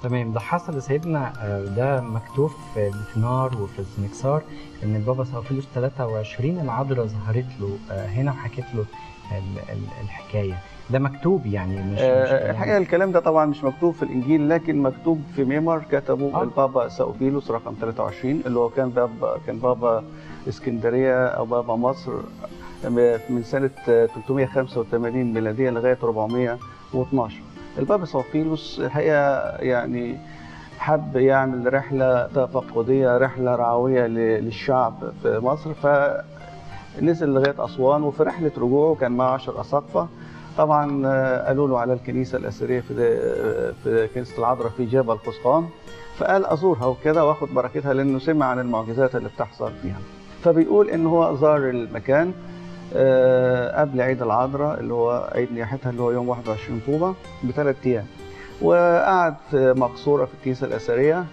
تمام ده حصل لسيدنا آه، ده مكتوب في الفنار وفي السنكسار ان البابا سوفيلوس 23 العذراء ظهرت له آه، هنا وحكت له ال- ال- الحكايه ده مكتوب يعني مش, مش آه، الحقيقه الكلام ده طبعا مش مكتوب في الانجيل لكن مكتوب في ميمر كتبه آه. البابا ساوفيلوس رقم 23 اللي هو كان بابا كان بابا اسكندريه او بابا مصر من سنه 385 ميلاديه لغايه 412 البابا ساوفيلوس الحقيقه يعني حب يعمل رحله تفقديه رحله رعويه ل- للشعب في مصر فنزل لغايه اسوان وفي رحله رجوعه كان معه 10 اساقفه طبعا آه، قالوا له على الكنيسه الاثريه في آه، في كنيسه العذراء في جبل قسطان فقال ازورها وكده واخد بركتها لانه سمع عن المعجزات اللي بتحصل فيها فبيقول ان هو زار المكان آه، قبل عيد العذراء اللي هو عيد نياحتها اللي هو يوم 21 طوبه بثلاث ايام وقعد في مقصوره في الكنيسه الاثريه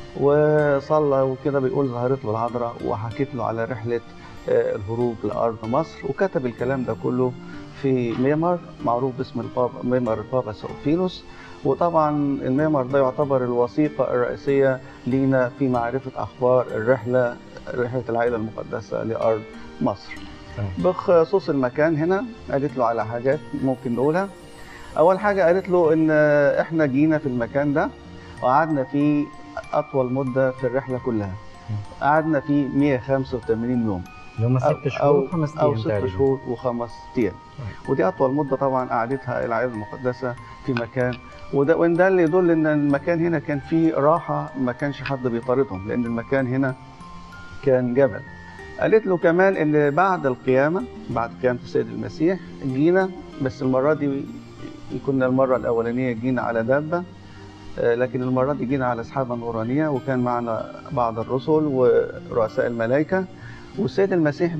وصلى وكده بيقول ظهرت له العذراء وحكيت له على رحله آه، الهروب لارض مصر وكتب الكلام ده كله في ميمر معروف باسم البابا ميمر البابا سوفيلوس وطبعا الميمر ده يعتبر الوثيقة الرئيسية لينا في معرفة أخبار الرحلة رحلة العائلة المقدسة لأرض مصر تمام. بخصوص المكان هنا قالت له على حاجات ممكن نقولها أول حاجة قالت له إن إحنا جينا في المكان ده وقعدنا فيه أطول مدة في الرحلة كلها قعدنا فيه 185 يوم اللي هم ست شهور وخمس أو ايام ست تقريبا شهور وخمس أيام ودي أطول مدة طبعا قعدتها العائلة المقدسة في مكان وده وإن ده اللي يدل إن المكان هنا كان فيه راحة ما كانش حد بيطاردهم لأن المكان هنا كان جبل قالت له كمان إن بعد القيامة بعد قيامة السيد المسيح جينا بس المرة دي كنا المرة الأولانية جينا على دابة آه، لكن المرة دي جينا على سحابة نورانية وكان معنا بعض الرسل ورؤساء الملائكة والسيد المسيح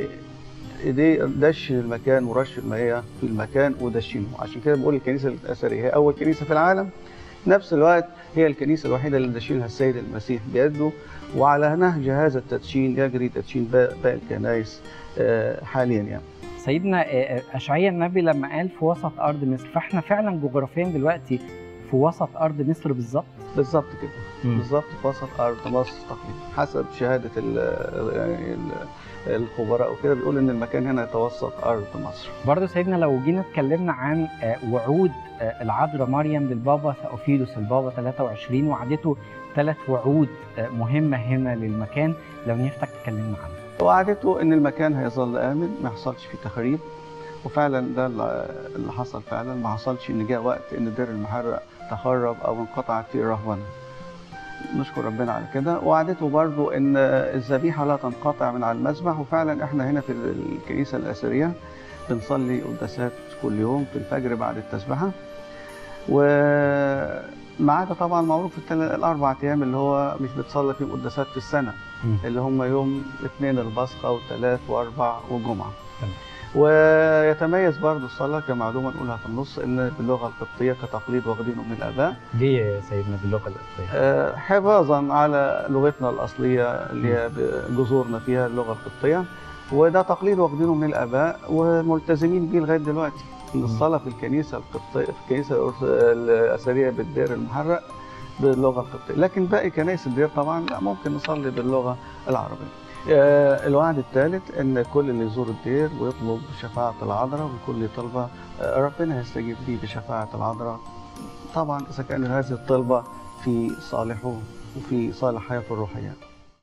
بإيديه دش المكان ورش المياه في المكان ودشينه عشان كده بقول الكنيسة الأثرية هي أول كنيسة في العالم نفس الوقت هي الكنيسة الوحيدة اللي دشينها السيد المسيح بيده وعلى نهج هذا التدشين يجري تدشين باقي باقي الكنائس آه، حاليا يعني سيدنا آه، آه، اشعيا النبي لما قال في وسط ارض مصر فاحنا فعلا جغرافيا دلوقتي في وسط ارض مصر بالظبط بالظبط كده بالظبط في وسط ارض مصر تقريبا حسب شهاده ال يعني ال- الخبراء وكده بيقول ان المكان هنا يتوسط ارض مصر برضه سيدنا لو جينا اتكلمنا عن آه، وعود آه، العذراء مريم للبابا ثأوفيلوس البابا 23 وعدته ثلاث وعود آه، مهمه هنا للمكان لو نفتك تكلمنا عنها وعدته ان المكان هيظل امن ما يحصلش فيه تخريب وفعلا ده اللي اللي حصل فعلا ما حصلش ان جاء وقت ان دير المحرق تخرب او انقطعت فيه الرهبنه نشكر ربنا على كده وعدته برضو ان الذبيحه لا تنقطع من على المذبح وفعلا احنا هنا في الكنيسه الاثريه بنصلي قداسات كل يوم في الفجر بعد التسبحه وما عدا طبعا معروف التل- الاربع ايام اللي هو مش بتصلي فيهم قداسات في السنه اللي هم يوم اثنين البصخه وثلاث واربع وجمعه تمام. ويتميز برضو الصلاه كمعلومه نقولها في النص ان باللغه القبطيه كتقليد واخدينه من الاباء ليه يا سيدنا باللغه القبطيه؟ آه، حفاظا على لغتنا الاصليه اللي هي جذورنا فيها اللغه القبطيه وده تقليد واخدينه من الاباء وملتزمين بيه لغايه دلوقتي ان الصلاه في الكنيسه القبطيه في الكنيسه الأرث- الاثريه بالدير المحرق باللغه القبطيه لكن باقي كنائس الدير طبعا لا ممكن نصلي باللغه العربيه آه، الوعد الثالث ان كل اللي يزور الدير ويطلب شفاعه العذراء وكل طلبه آه، ربنا يستجيب ليه بشفاعه العذراء طبعا اذا كان هذه الطلبه في صالحه وفي صالح حياته الروحيه